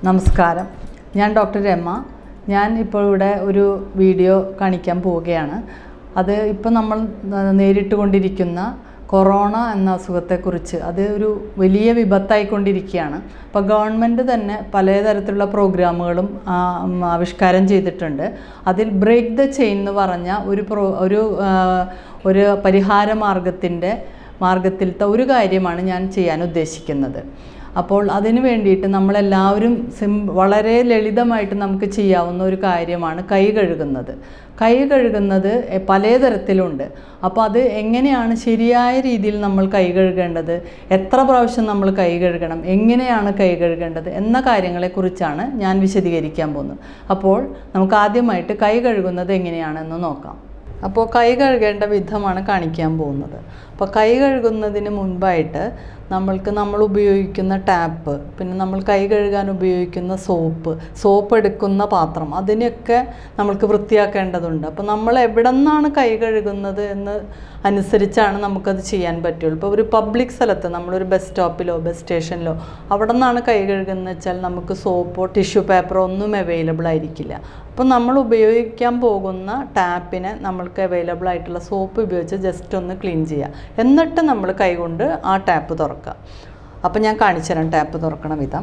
നമസ്കാരം ഞാൻ ഡോക്ടർ രമ ഞാൻ ഇപ്പോൾ ഇവിടെ ഒരു വീഡിയോ കാണിക്കാൻ പോവുകയാണ് അത് ഇപ്പോൾ നമ്മൾ ന- നേരിട്ട് കൊണ്ടിരിക്കുന്ന കൊറോണ എന്ന അസുഖത്തെക്കുറിച്ച് അത് ഒരു വലിയ വിപത്തായിക്കൊണ്ടിരിക്കുകയാണ് അപ്പോൾ ഗവൺമെൻറ് തന്നെ പലതരത്തിലുള്ള പ്രോഗ്രാമുകളും ആ, ഉം, ആവിഷ്കാരം ചെയ്തിട്ടുണ്ട് അതിൽ ബ്രേക്ക് ദ ചെയിൻ എന്ന് പറഞ്ഞ ഒരു പ്രോ ഒരു ആ, ഒരു പരിഹാര മാർഗത്തിൻ്റെ മാർഗത്തിലത്തെ ഒരു കാര്യമാണ് ഞാൻ ചെയ്യാൻ ഉദ്ദേശിക്കുന്നത് അപ്പോൾ അതിന് വേണ്ടിയിട്ട് നമ്മളെല്ലാവരും സിം വളരെ ലളിതമായിട്ട് നമുക്ക് ചെയ്യാവുന്ന ഒരു കാര്യമാണ് കൈ കഴുകുന്നത് കൈ കഴുകുന്നത് എ- പലതരത്തിലുണ്ട് അപ്പോൾ അത് എങ്ങനെയാണ് ശരിയായ രീതിയിൽ നമ്മൾ കൈ കഴുകേണ്ടത് എത്ര പ്രാവശ്യം നമ്മൾ കൈ കഴുകണം എങ്ങനെയാണ് കൈ കഴുകേണ്ടത് എന്ന കാര്യങ്ങളെക്കുറിച്ചാണ് ഞാൻ വിശദീകരിക്കാൻ പോകുന്നത് അപ്പോൾ നമുക്ക് ആദ്യമായിട്ട് കൈ കഴുകുന്നത് എങ്ങനെയാണെന്ന് നോക്കാം അപ്പോൾ കൈ കഴുകേണ്ട വിധമാണ് കാണിക്കാൻ പോകുന്നത് അപ്പോൾ കൈ കഴുകുന്നതിന് മുൻപായിട്ട് നമ്മൾക്ക് നമ്മൾ ഉപയോഗിക്കുന്ന ടാപ്പ് പിന്നെ നമ്മൾ കൈ കഴുകാൻ ഉപയോഗിക്കുന്ന സോപ്പ് സോപ്പ് എടുക്കുന്ന പാത്രം അതിനൊക്കെ നമ്മൾക്ക് വൃത്തിയാക്കേണ്ടതുണ്ട് അപ്പോൾ നമ്മൾ എവിടെ നിന്നാണ് കൈ കഴുകുന്നത് എന്ന് അനുസരിച്ചാണ് നമുക്കത് ചെയ്യാൻ പറ്റുള്ളൂ ഇപ്പോൾ ഒരു പബ്ലിക് സ്ഥലത്ത് നമ്മളൊരു ബസ് സ്റ്റോപ്പിലോ ബസ് സ്റ്റേഷനിലോ അവിടെ നിന്നാണ് കൈ കഴുകുന്നത് വെച്ചാൽ നമുക്ക് സോപ്പോ ടിഷ്യൂ പേപ്പറോ ഒന്നും അവൈലബിൾ ആയിരിക്കില്ല അപ്പോൾ നമ്മൾ ഉപയോഗിക്കാൻ പോകുന്ന ടാപ്പിനെ നമ്മൾക്ക് അവൈലബിൾ ആയിട്ടുള്ള സോപ്പ് ഉപയോഗിച്ച് ജസ്റ്റ് ഒന്ന് ക്ലീൻ ചെയ്യുക എന്നിട്ട് നമ്മൾ കൈകൊണ്ട് ആ ടാപ്പ് തുറക്കുക അപ്പോൾ ഞാൻ കാണിച്ചു തരാം ടാപ്പ് തുറക്കണ വിധം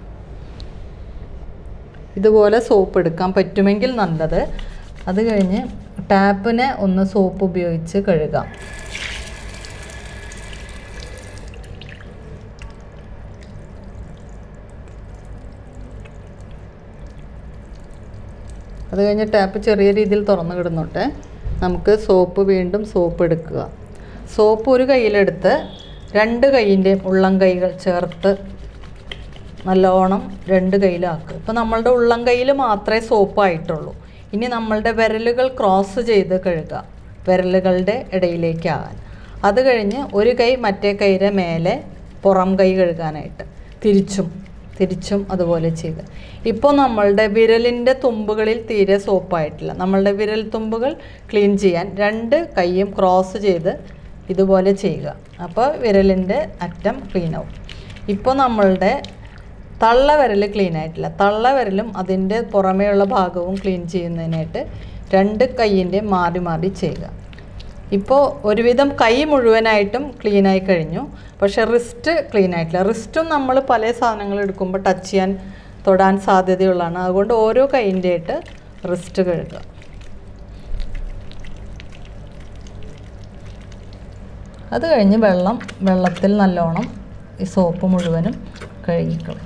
ഇതുപോലെ സോപ്പ് എടുക്കാൻ പറ്റുമെങ്കിൽ നല്ലത് അത് കഴിഞ്ഞ് ടാപ്പിനെ ഒന്ന് സോപ്പ് ഉപയോഗിച്ച് കഴുകാം അത് കഴിഞ്ഞ് ടാപ്പ് ചെറിയ രീതിയിൽ തുറന്ന് കിടന്നോട്ടെ നമുക്ക് സോപ്പ് വീണ്ടും സോപ്പ് എടുക്കുക സോപ്പ് ഒരു കയ്യിലെടുത്ത് രണ്ട് കൈയിൻ്റെയും ഉള്ളം കൈകൾ ചേർത്ത് നല്ലോണം രണ്ട് കയ്യിലാക്കുക ഇപ്പോൾ നമ്മളുടെ ഉള്ളം കയ്യിൽ മാത്രമേ സോപ്പായിട്ടുള്ളൂ ഇനി നമ്മളുടെ വിരലുകൾ ക്രോസ് ചെയ്ത് കഴുകുക വിരലുകളുടെ ഇടയിലേക്കാകാൻ അത് കഴിഞ്ഞ് ഒരു കൈ മറ്റേ കൈയുടെ മേലെ പുറം കൈ കഴുകാനായിട്ട് തിരിച്ചും തിരിച്ചും അതുപോലെ ചെയ്യുക ഇപ്പോൾ നമ്മളുടെ വിരലിൻ്റെ തുമ്പുകളിൽ തീരെ സോപ്പായിട്ടില്ല നമ്മളുടെ വിരൽ തുമ്പുകൾ ക്ലീൻ ചെയ്യാൻ രണ്ട് കൈയും ക്രോസ് ചെയ്ത് ഇതുപോലെ ചെയ്യുക അപ്പോൾ വിരലിൻ്റെ അറ്റം ക്ലീൻ ആവും ഇപ്പോൾ നമ്മളുടെ തള്ള വിരൽ ക്ലീൻ ആയിട്ടില്ല തള്ള വിരലും അതിൻ്റെ പുറമേയുള്ള ഭാഗവും ക്ലീൻ ചെയ്യുന്നതിനായിട്ട് രണ്ട് കൈയിൻ്റെ മാറി മാറി ചെയ്യുക ഇപ്പോൾ ഒരുവിധം കൈ മുഴുവനായിട്ടും ക്ലീൻ ആയി കഴിഞ്ഞു പക്ഷേ റിസ്റ്റ് ക്ലീൻ ആയിട്ടില്ല റിസ്റ്റും നമ്മൾ പല സാധനങ്ങൾ എടുക്കുമ്പോൾ ടച്ച് ചെയ്യാൻ തൊടാൻ സാധ്യതയുള്ളതാണ് അതുകൊണ്ട് ഓരോ കൈയിൻ്റെ ആയിട്ട് റിസ്റ്റ് കഴുകുക അത് കഴിഞ്ഞ് വെള്ളം വെള്ളത്തിൽ നല്ലോണം ഈ സോപ്പ് മുഴുവനും കഴുകിക്കളയും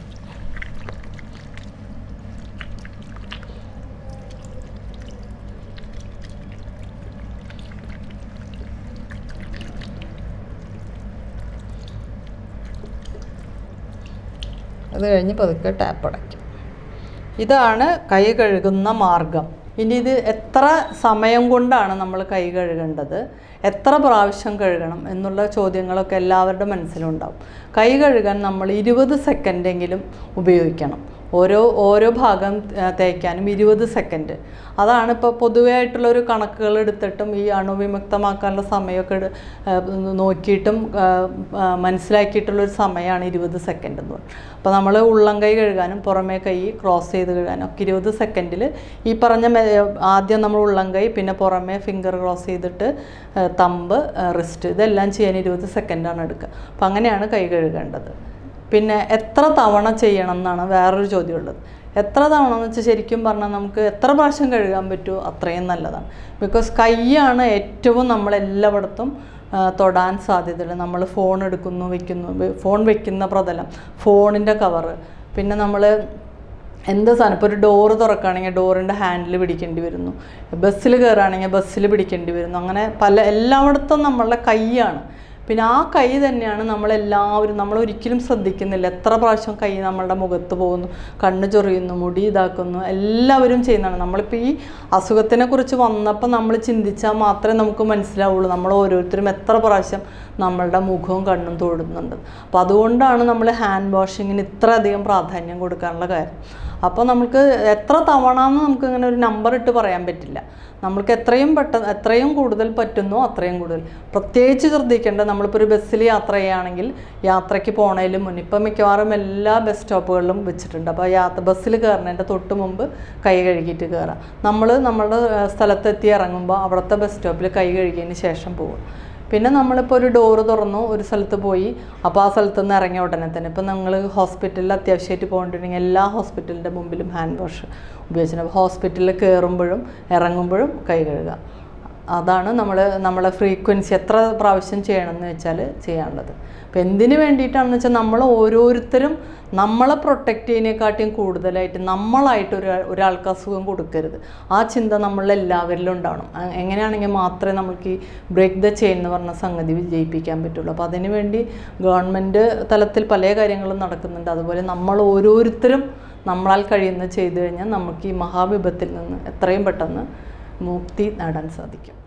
അത് കഴിഞ്ഞ് പതുക്കെ ടാപ്പ് അടയ്ക്കും ഇതാണ് കൈ കഴുകുന്ന മാർഗം ഇനി ഇത് എത്ര സമയം കൊണ്ടാണ് നമ്മൾ കൈ കഴുകേണ്ടത് എത്ര പ്രാവശ്യം കഴുകണം എന്നുള്ള ചോദ്യങ്ങളൊക്കെ എല്ലാവരുടെ മനസ്സിലുണ്ടാവും കൈ കഴുകാൻ നമ്മൾ ഇരുപത് സെക്കൻഡെങ്കിലും ഉപയോഗിക്കണം ഓരോ ഓരോ ഭാഗം ആ, തേക്കാനും ഇരുപത് സെക്കൻഡ് അതാണ് ഇപ്പോൾ പൊതുവേ ആയിട്ടുള്ള ഒരു കണക്കുകൾ എടുത്തിട്ടും ഈ അണുവിമുക്തമാക്കാനുള്ള സമയമൊക്കെ എടു- ആ, നോക്കിയിട്ടും ആ, ആ, മനസ്സിലാക്കിയിട്ടുള്ള ഒരു സമയമാണ് ഇരുപത് സെക്കൻഡ് എന്ന് പറയുന്നത് അപ്പോൾ നമ്മൾ ഉള്ളം കൈ കഴുകാനും പുറമേ കൈ ക്രോസ് ചെയ്ത് കഴുകാനും ഒക്കെ ഇരുപത് സെക്കൻഡിൽ ഈ പറഞ്ഞ മെ- ആദ്യം നമ്മൾ ഉള്ളം കൈ പിന്നെ പുറമേ ഫിംഗർ ക്രോസ് ചെയ്തിട്ട് ആ, തമ്പ് റിസ്റ്റ് ഇതെല്ലാം ചെയ്യാൻ ഇരുപത് സെക്കൻഡാണ് എടുക്കുക അപ്പോൾ അങ്ങനെയാണ് കൈ കഴുകേണ്ടത് പിന്നെ എത്ര തവണ ചെയ്യണം എന്നാണ് വേറൊരു ചോദ്യമുള്ളത് എത്ര തവണ എന്ന് വെച്ചാൽ ശരിക്കും പറഞ്ഞാൽ നമുക്ക് എത്ര പ്രാവശ്യം കഴുകാൻ പറ്റുമോ അത്രയും നല്ലതാണ് ബിക്കോസ് കൈയാണ് ഏറ്റവും നമ്മളെല്ലായിടത്തും ആ, തൊടാൻ സാധ്യതയുള്ളത് നമ്മൾ ഫോൺ എടുക്കുന്നു വെക്കുന്നു വെ- ഫോൺ വെക്കുന്ന പ്രതലം ഫോണിൻ്റെ കവറ് പിന്നെ നമ്മൾ എന്ത് സാധനം ഇപ്പോൾ ഒരു ഡോറ് തുറക്കുകയാണെങ്കിൽ ഡോറിൻ്റെ ഹാൻഡിൽ പിടിക്കേണ്ടി വരുന്നു ബസ്സിൽ കയറുകയാണെങ്കിൽ ബസ്സിൽ പിടിക്കേണ്ടി വരുന്നു അങ്ങനെ പല എല്ലായിടത്തും നമ്മളുടെ കൈയാണ് പിന്നെ ആ കൈ തന്നെയാണ് നമ്മളെല്ലാവരും നമ്മൾ ഒരിക്കലും ശ്രദ്ധിക്കുന്നില്ല എത്ര പ്രാവശ്യം കൈ നമ്മളുടെ മുഖത്ത് പോകുന്നു കണ്ണ് ചൊറിയുന്നു മുടി ഇതാക്കുന്നു എല്ലാവരും ചെയ്യുന്നതാണ് നമ്മളിപ്പോൾ ഈ അസുഖത്തിനെ കുറിച്ച് വന്നപ്പോൾ നമ്മൾ ചിന്തിച്ചാൽ മാത്രമേ നമുക്ക് മനസ്സിലാവുള്ളൂ നമ്മൾ ഓരോരുത്തരും എത്ര പ്രാവശ്യം നമ്മളുടെ മുഖവും കണ്ണും തൊടുന്നുണ്ട് അപ്പോൾ അതുകൊണ്ടാണ് നമ്മൾ ഹാൻഡ് വാഷിങ്ങിന് ഇത്ര അധികം പ്രാധാന്യം കൊടുക്കാനുള്ള കാര്യം അപ്പോൾ നമുക്ക് എത്ര തവണ എന്ന് നമുക്ക് ഇങ്ങനെ ഒരു നമ്പർ ഇട്ട് പറയാൻ പറ്റില്ല നമ്മൾക്ക് എത്രയും പെട്ടെന്ന് എത്രയും കൂടുതൽ പറ്റുന്നോ അത്രയും കൂടുതൽ പ്രത്യേകിച്ച് ശ്രദ്ധിക്കേണ്ടത് നമ്മളിപ്പോൾ ഒരു ബസ്സിൽ യാത്ര ചെയ്യുകയാണെങ്കിൽ യാത്രയ്ക്ക് പോണതിന് മുന്നേ ഇപ്പം മിക്കവാറും എല്ലാ ബസ് സ്റ്റോപ്പുകളിലും വെച്ചിട്ടുണ്ട് അപ്പോൾ യാത്ര ബസ്സിൽ കയറുന്നതിൻ്റെ തൊട്ട് മുമ്പ് കൈ കഴുകിയിട്ട് കയറാം നമ്മൾ നമ്മുടെ ഏഹ്, സ്ഥലത്തെത്തി ഇറങ്ങുമ്പോൾ അവിടുത്തെ ബസ് സ്റ്റോപ്പിൽ കൈ കഴുകിയതിന് ശേഷം പോകും പിന്നെ നമ്മളിപ്പോൾ ഒരു ഡോറ് തുറന്നു ഒരു സ്ഥലത്ത് പോയി അപ്പോൾ ആ സ്ഥലത്ത് നിന്ന് ഇറങ്ങിയ ഉടനെ തന്നെ ഇപ്പം നിങ്ങൾ ഹോസ്പിറ്റലിൽ അത്യാവശ്യമായിട്ട് പോകേണ്ടിട്ടുണ്ടെങ്കിൽ എല്ലാ ഹോസ്പിറ്റലിൻ്റെ മുമ്പിലും ഹാൻഡ് വാഷ് ഉപയോഗിച്ചിട്ടുണ്ട് അപ്പോൾ ഹോസ്പിറ്റലിൽ കയറുമ്പോഴും ഇറങ്ങുമ്പോഴും കൈ കഴുകുക അതാണ് നമ്മൾ നമ്മളെ ഫ്രീക്വൻസി എത്ര പ്രാവശ്യം ചെയ്യണമെന്ന് വെച്ചാൽ ചെയ്യാനുള്ളത് അപ്പോൾ എന്തിനു വേണ്ടിയിട്ടാണെന്ന് വെച്ചാൽ നമ്മൾ ഓരോരുത്തരും നമ്മളെ പ്രൊട്ടക്റ്റ് ചെയ്യുന്നതിനെക്കാട്ടിയും കൂടുതലായിട്ട് നമ്മളായിട്ട് ഒരു ഒരാൾക്ക് അസുഖം കൊടുക്കരുത് ആ ചിന്ത നമ്മളെല്ലാവരിലും ഉണ്ടാവണം അ- എങ്ങനെയാണെങ്കിൽ മാത്രമേ നമുക്ക് ഈ ബ്രേക്ക് ദ ചെയിൻ എന്ന് പറഞ്ഞ സംഗതി വിജയിപ്പിക്കാൻ പറ്റുള്ളൂ അപ്പോൾ അതിനു വേണ്ടി ഗവൺമെൻറ് തലത്തിൽ പല കാര്യങ്ങളും നടക്കുന്നുണ്ട് അതുപോലെ നമ്മൾ ഓരോരുത്തരും നമ്മളാൽ കഴിയുന്നത് ചെയ്തു കഴിഞ്ഞാൽ നമുക്ക് ഈ മഹാവിപത്തിൽ നിന്ന് എത്രയും പെട്ടെന്ന് മുക്തി നേടാൻ സാധിക്കും